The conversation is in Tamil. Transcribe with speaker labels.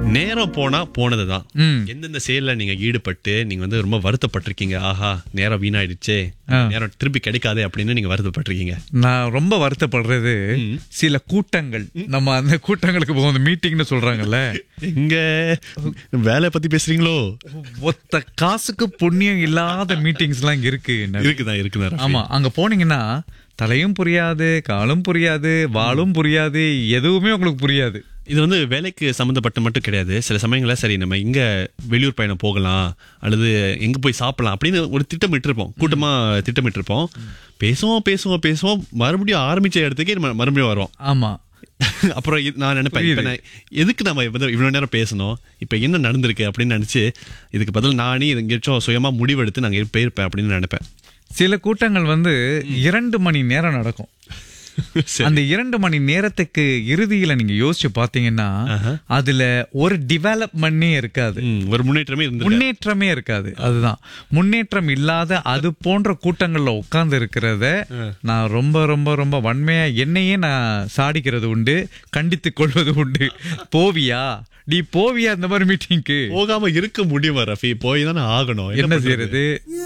Speaker 1: நேரம் போனா போனதுதான்
Speaker 2: ம்.
Speaker 1: எந்தெந்த செயல்ல நீங்க ஈடுபட்டு நீங்க வந்து ரொம்ப வருத்தப்பட்டிருக்கீங்க ஆஹா நேரம் வீணாயிடுச்சே நேரம் திருப்பி கிடைக்காதே அப்படின்னு நீங்க வருத்தப்பட்டிருக்கீங்க
Speaker 2: நான் ரொம்ப வருத்தப்படுறது சில கூட்டங்கள் நம்ம அந்த கூட்டங்களுக்கு போகும் மீட்டிங்னு சொல்றாங்கல்ல
Speaker 1: எங்க வேலை பத்தி பேசுறீங்களோ
Speaker 2: ஒத்த காசுக்கு புண்ணியம் இல்லாத மீட்டிங்ஸ் எல்லாம் இங்க இருக்கு என்ன
Speaker 1: இருக்குதான் இருக்குதான் ரஃபி.
Speaker 2: ஆமா அங்க போனீங்கன்னா தலையும் புரியாது காலும் புரியாது வாலும் புரியாது எதுவுமே உங்களுக்கு புரியாது
Speaker 1: இது வந்து வேலைக்கு சம்மந்தப்பட்ட மட்டும் கிடையாது சில சமயங்கள்ல சரி நம்ம இங்க வெளியூர் பயணம் போகலாம் அல்லது எங்க போய் சாப்பிடலாம் அப்படின்னு ஒரு திட்டமிட்டிருப்போம் கூட்டமா திட்டமிட்டிருப்போம் பேசுவோம் பேசுவோம் பேசுவோம் மறுபடியும் ஆரம்பிச்ச இடத்துக்கே நம்ம மறுபடியும் வரோம்
Speaker 2: ஆமா
Speaker 1: அப்புறம் இது- நான் நினைப்பேன் இப்ப நான் எதுக்கு நம்ம வந்து இவ்வளவு நேரம் பேசணும் இப்ப என்ன நடந்திருக்கு அப்படின்னு நினைச்சு இதுக்கு பதில் நானே இது எங்கேயாச்சும் சுயமா முடிவெடுத்து நாங்க போயிருப்பேன் அப்படின்னு நினைப்பேன்
Speaker 2: சில கூட்டங்கள் வந்து இரண்டு மணி நேரம் நடக்கும்
Speaker 1: சரி.
Speaker 2: அந்த இரண்டு மணி நேரத்துக்கு இறுதியில நீங்க யோசிச்சு பாத்தீங்கன்னா அதுல ஒரு டெவலப்மெண்டே இருக்காது
Speaker 1: ம், ஒரு முன்னேற்றமே இருந்து
Speaker 2: முன்னேற்றமே இருக்காது அதுதான் முன்னேற்றம் இல்லாத அது போன்ற கூட்டங்கள்ல உட்கார்ந்து இருக்கிறத நான் ரொம்ப ரொம்ப ரொம்ப வன்மையா என்னையே நான் சாடிக்கிறது உண்டு கண்டித்து கொள்வது உண்டு போவியா நீ போவியா அந்த மாதிரி மீட்டிங்க்கு
Speaker 1: போகாம இருக்க முடியுமா ரஃபி போய் தானே ஆகணும்
Speaker 2: என்ன
Speaker 1: பண்றது?
Speaker 2: செய்யறது